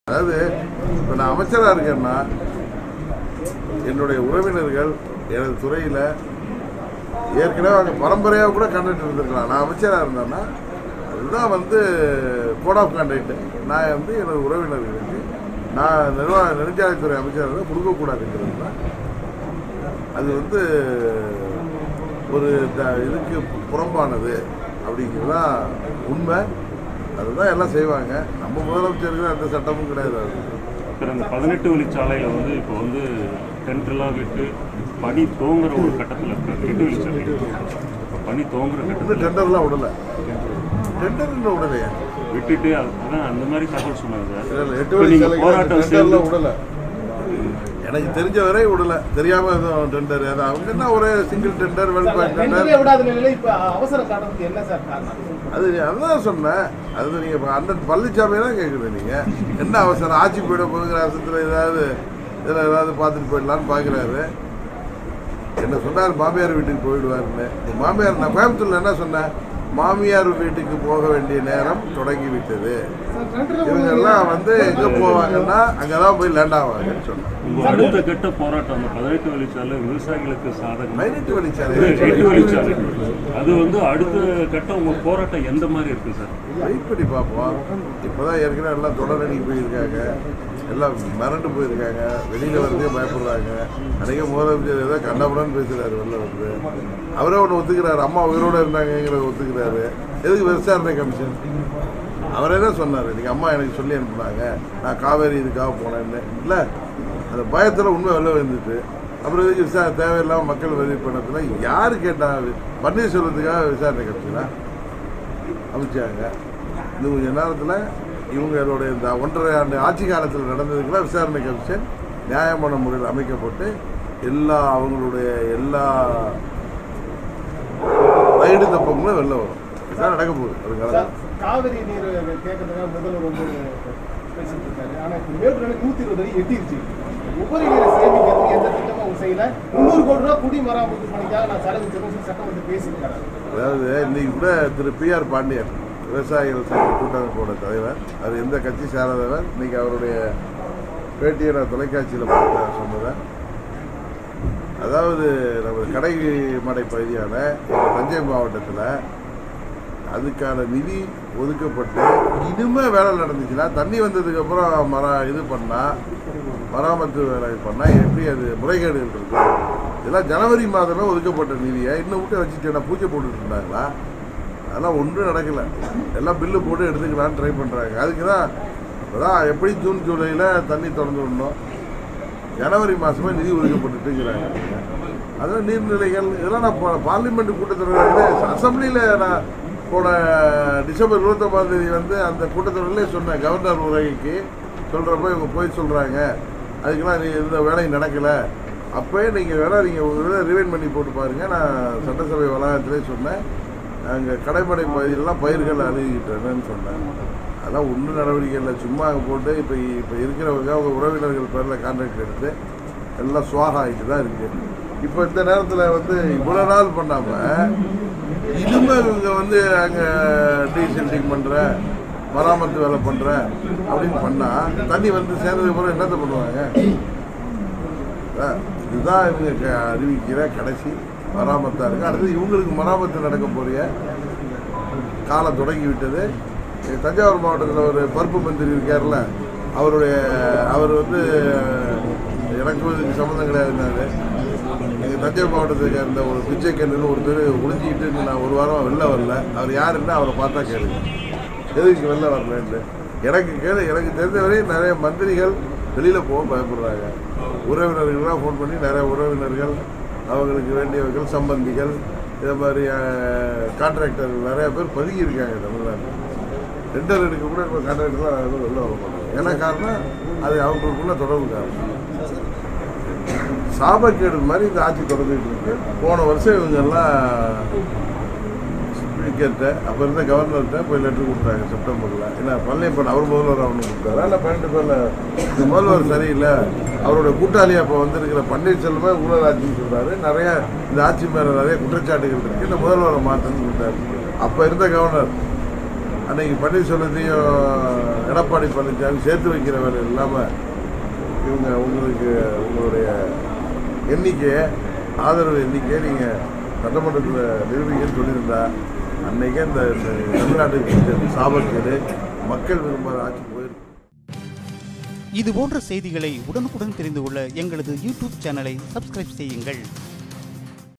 அதாவது இப்போ நான் அமைச்சராக இருக்கேன்னா என்னுடைய உறவினர்கள் எனது துறையில் ஏற்கனவே அவங்க பரம்பரையாக கூட கண்டக்ட் இருந்திருக்கலாம் நான் அமைச்சராக இருந்தேன்னா அதுதான் வந்து கோட் ஆஃப் கண்டக்ட் நான் வந்து எனது உறவினர்களுக்கு நான் நிர்வாக நெடுஞ்சாலைத்துறை அமைச்சராக இருந்தால் கொடுக்கக்கூடாதுங்கிறது தான் அது வந்து ஒரு த- இதுக்கு புறம்பானது அப்படிங்கிறது தான் உண்மை அதுதான் எல்லாம் செய்வாங்க நம்ம முதலமைச்சருக்கு அந்த சட்டமும் கிடையாது அது சார் அந்த பதினெட்டு வழிச்சாலையில் வந்து இப்போ வந்து டென்ட்லாம் விட்டு பனி தோங்குற ஒரு கட்டத்தில் இருக்காங்க எட்டு வழிச்சாலை இப்போ பனி தோங்குற இன்னும் கட்டத்தில் டெண்டர்லாம் விடல டெண்டர் இன்னும் விடலையா விட்டுட்டு அது- அதான் அந்த மாதிரி தகவல் சொன்னாங்க சார் இல்ல, இல்ல, எட்டு இப்போ நீங்க வழி போராட்டம் டெண்டர்லாம் சேர்ந்து விடல எனக்கு தெரிஞ்ச வரை விடல தெரியாம எதுவும் டெண்டர் அது அவங்க என்ன ஒரே சிங்கிள் டெண்டர் வெல்ஃபேர் டெண்டர் ரெண்டே விடாத நிலையில இப்ப அவசர காரணத்துக்கு என்ன சார் காரணம் அது அதுதான் சொன்னேன் அது நீங்க இப்ப அண்ணன் பழனிசாமி தான் கேட்குறது நீங்க என்ன அவசரம் ஆட்சி போயிட போதுங்கிற அவசரத்தில் ஏதாவது இதில் ஏதாவது பார்த்துட்டு போயிடலான்னு பார்க்குறாரு என்ன சொன்னார் மாமியார் வீட்டுக்கு போயிடுவாருன்னு மாமியார் நான் கோயம்புத்தூர்ல என்ன சொன்னேன் மாமியார் வீட்டுக்கு போக வேண்டிய நேரம் தொடங்கி விட்டது சார், ரெண்டுல இவங்க எல்லாம் வந்து எங்க போவாங்கன்னா அங்கதான் போய் லேண்ட் ஆவாங்கன்னு சொன்னேன் உங்க அடுத்த கட்ட போராட்டம் அந்த பதினெட்டு வழிச்சாலை விவசாயிகளுக்கு சாதகம் பதினெட்டு வழிச்சாலை எட்டு வழிச்சாலை அது வந்து அடுத்த கட்டம் உங்க போராட்டம் எந்த மாதிரி இருக்கு சார் வெயிட் பண்ணி பார்ப்போம் இப்போதான் ஏற்கனவே எல்லாம் தொடரடிக்கு போயிருக்காங்க எல்லாம் மிரண்டு போயிருக்காங்க வெளியில வரதே பயப்படுறாங்க அன்றைக்கே முதலமைச்சர் ஏதோ கண்டபுடன்னு பேசுறாரு வெளில வந்து அவரே ஒன்று ஒத்துக்கிறாரு அம்மா உயிரோட இருந்தாங்கிறத ஒத்துக்கிறாரு எதுக்கு விசாரணை கமிஷன் அவரே தான் சொன்னார் இன்னைக்கு அம்மா எனக்கு சொல்லி அனுப்புனாங்க நான் காவேரி இதுக்காக போனேன்னு இல்லை அந்த பயத்தில் உண்மை வெளில வந்துட்டு அப்புறம் இதுக்கு விசா தேவையில்லாமல் மக்கள் வெளியே பண்ணதுல யார் கேட்டா பன்னீர்செல்வத்துக்காக விசாரணை கமிஷனா அமைச்சாங்க இன்னும் கொஞ்ச நேரத்தில் இவங்களுடைய இந்த ஒன்றரை ஆண்டு ஆட்சி காலத்தில் நடந்ததுக்கெல்லாம் விசாரணை கமிஷன் நியாயமான முறையில் அமைக்கப்பட்டு எல்லா அவங்களுடைய எல்லா ரைடு தப்பங்களும் வெளில வரும் இதுதான் நடக்க போகுது சார், அதுக்காக காவிரி நீர் கேட்கறதுக்காக முதல்வர் வந்து பேசிட்டு இருக்காரு ஆனா இப்ப மேற்கொண்டு நூத்தி இருபது அடி எட்டிருச்சு உபரி நீரை சேமிக்கிறதுக்கு எந்த திட்டமும் அவங்க செய்யல முந்நூறு கோடி ரூபாய் குடிமராமத்து பணிக்காக நான் செலவு சொல்லி சட்டமன்றத்தில் பேசியிருக்காரு அதாவது இன்னைக்கு கூட திரு பிஆர் பாண்டியன் விவசாயிகள் சங்க கூட்டமைப்போட தலைவர் அவர் எந்த கட்சி சாராதவர் இன்னைக்கு அவருடைய பேட்டியை நான் தொலைக்காட்சியில் பார்த்து சொன்னதேன் அதாவது நம்ம கடைமடை பகுதியான எங்கள் தஞ்சை மாவட்டத்தில் அதுக்கான நிதி ஒதுக்கப்பட்டு இனிமே வேலை நடந்துச்சுன்னா தண்ணி வந்ததுக்கப்புறம் மர இது பண்ணால் மராமத்து வேலை பண்ணால் எப்படி அது முறைகேடுகள் இருக்கும் இதெல்லாம் ஜனவரி மாதமே ஒதுக்கப்பட்ட நிதியை இன்னும் விட்டு வச்சுட்டு பூஜை போட்டுட்டு இருந்தாங்களா அதெல்லாம் ஒன்றும் நடக்கலை எல்லாம் பில்லு போட்டு எடுத்துக்கலான்னு ட்ரை பண்ணுறாங்க அதுக்கு தான் இப்போ தான் எப்படி ஜூன் ஜூலையில் தண்ணி திறந்து விடணும் ஜனவரி மாதமே நிதி ஒதுக்கப்பட்டுட்டுங்கிறாங்க அதான் நீர்நிலைகள் இதெல்லாம் நான் பா- பார்லிமெண்ட் கூட்டத்தொடரில் அசம்பிளியில் நான் போன டிசம்பர் இருபத்தொம்பதாம் தேதி வந்து அந்த கூட்டத்தொடரிலே சொன்னேன் கவர்னர் உரைக்கு சொல்கிறப்ப இவங்க போய் சொல்கிறாங்க அதுக்கெல்லாம் நீ இந்த வேலை நடக்கலை அப்போயே நீங்கள் வேணால் நீங்கள் ஒரு ரிவைன் பண்ணி போட்டு பாருங்கள் நான் சட்டசபை வளாகத்திலே சொன்னேன் அங்கே கடைமடை பகுதியிலலாம் பயிர்கள் அழுகிட்டேன்னு சொன்னேன் அதெல்லாம் ஒன்றும் நடவடிக்கை இல்லை சும்மா அங்கே போட்டு இப்போ இப்போ இருக்கிறவங்க அவங்க உறவினர்கள் பேரில் கான்ட்ராக்ட் எடுத்து எல்லாம் சுவாக ஆகிட்டு தான் இருக்குது இப்போ இந்த நேரத்தில் வந்து இவ்வளோ நாள் பண்ணாமல் இனிமே இவங்க வந்து அங்கே டீசெல்டிங் பண்ணுறேன் மராமத்து வேலை பண்ணுறேன் அப்படின்னு பண்ணால் தண்ணி வந்து சேர்ந்ததுக்கு அப்புறம் என்னத்தை பண்ணுவாங்க அதான் இதுதான் இவங்க க- அறிவிக்கிற கடைசி மராமத்தாக இருக்குது அடுத்து இவங்களுக்கு மராமத்து நடக்க போறிய காலம் தொடங்கி விட்டது இங்க தஞ்சாவூர் மாவட்டத்தில் ஒரு பருப்பு மந்திரி இருக்கார்ல அவருடைய அவர் வந்து எனக்கும் இதுக்கு சம்மந்தம் கிடையாதுன்னாரு எங்கள் தஞ்சை மாவட்டத்துக்கு இருந்த ஒரு பிச்சை கண்ணுன்னு ஒருத்தர் ஒளிஞ்சிக்கிட்டு நான் ஒரு வாரம் வெளில வரல அவர் யாருன்னா அவரை பார்த்தா கேளுங்க எதுக்கு வெளில வரலன்ட்டு எனக்கு கேளு எனக்கு தெரிஞ்ச வரையும் நிறைய மந்திரிகள் வெளியில் போக பயப்படுறாங்க உறவினர்கள்லாம் ஃபோன் பண்ணி நிறைய உறவினர்கள் அவங்களுக்கு வேண்டியவர்கள் சம்பந்திகள் இதே மாதிரி கான்ட்ராக்டர்கள் நிறைய பேர் பதுங்கி இருக்காங்க தமிழ்நாட்டில் டெண்டர் எடுக்க கூட இப்போ கான்ட்ராக்டர்லாம் எதுவும் வெளில வர மாட்டாங்க ஏன்னா காரணம் அது அவங்களுக்குள்ள தொடர்பு காரணம் சாபக்கேடு மாதிரி இந்த ஆட்சி தொடர்ந்துட்டு இருக்கு போன வருஷம் இவங்க எல்லாம் ஸ்பீக்கர்கிட்ட அப்போ இருந்த கவர்னர்கிட்ட போய் லெட்டர் கொடுத்தாங்க செப்டம்பரில் என்ன பழனியப்பன் அவர் முதல்வர் அவனு கொடுத்தாரா இல்லை பன்னெண்டு பேரில் இந்த முதல்வர் சரியில்லை அவரோட கூட்டாளி அப்போ வந்திருக்கிற பன்னீர்செல்வமே ஊழல் ஆட்சின்னு சொல்றாரு நிறைய இந்த ஆட்சி மேலே நிறைய குற்றச்சாட்டுகள் இருக்கு இந்த முதல்வரை மாற்றணும்னு கொடுத்தாரு அப்போ இருந்த கவர்னர் அன்னைக்கு பன்னீர்செல்வத்தையும் எடப்பாடி பழனிசாமி சேர்த்து வைக்கிற வேலை இல்லாமல் இவங்க உங்களுக்கு உங்களுடைய எண்ணிக்கையை ஆதரவு எண்ணிக்கையை நீங்கள் சட்டமன்றத்தில் நிரூபிக்கன்னு சொல்லியிருந்தா அன்னைக்கே இந்த இந்த தமிழ்நாட்டுக்கு பிடிச்ச சாபக்கேடு மக்கள் விரும்பாத ஆட்சி போயிருக்கு இது போன்ற செய்திகளை உடனுக்குடன் தெரிந்து கொள்ள எங்களது யூடியூப் சேனலை சப்ஸ்கிரைப் செய்யுங்கள்